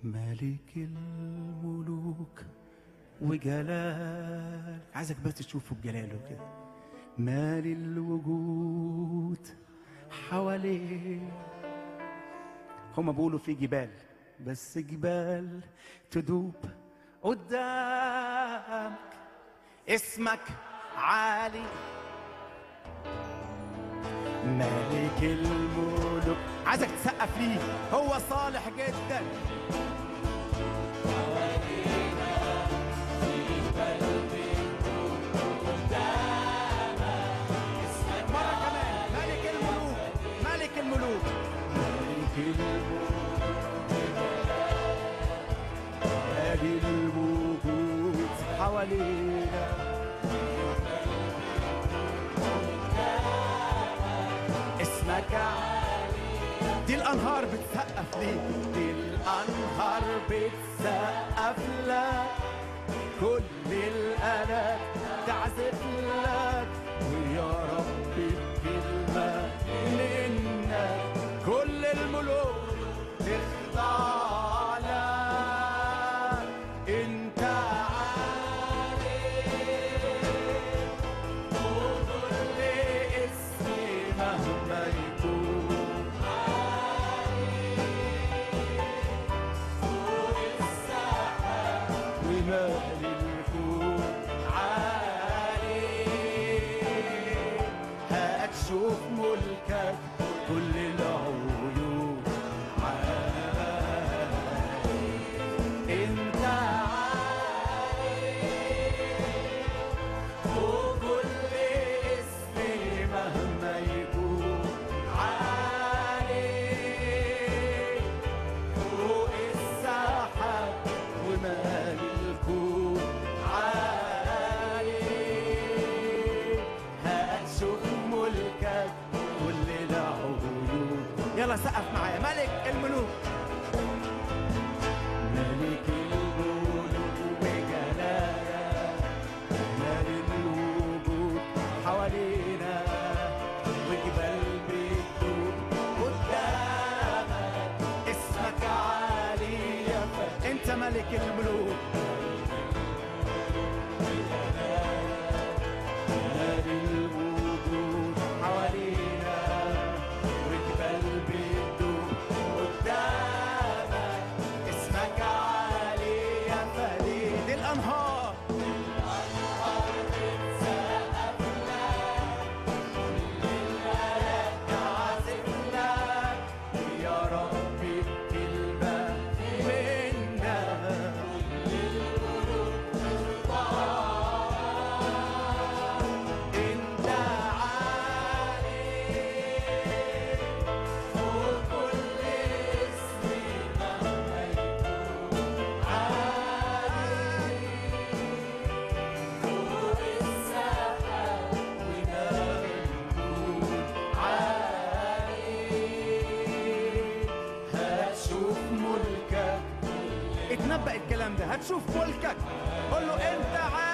ملك الملوك وجلال عايزك بس تشوفه بجلاله كده مال الوجود حواليه هما بيقولوا في جبال بس جبال تدوب قدامك اسمك عالي ملك الملوك عايزك تسقف ليه هو صالح جدا مرة كمان ملك الملوك ملك الملوك ملك الملوك مال الوجود حوالينا اسمك عالي دي الانهار بتسقف ليك دي الانهار بتسقف لك كل الالات تعزف لك ويا رب بكلمه منك كل الملوك تخضع لك انت عالي وكل اسم مهما يكون ومال الكون عالي هتشوف ملكك كل العيون عالي انت عالي وكل اسم مهما يكون عالي فوق الساحة ومال الكون عالي هتشوف ملكك كل العيون يلا سقف معايا ملك الملوك ملك الملوك وجلالك مال الوجود حوالينا وجبال بتدوب قدامك اسمك عالي يا فتى انت ملك الملوك مال الوجود حوالينا وجبال بتدوب قدامك اسمك عالي يا فريد الانهار تعزف لك يا ربي بكلمة منا انت عالي فوق كل اسم مهما يكون عالي فوق السحاب ومال الكون عالي هتشوف ملكك اتنبأ الكلام ده هتشوف ملكك قول له انت عالي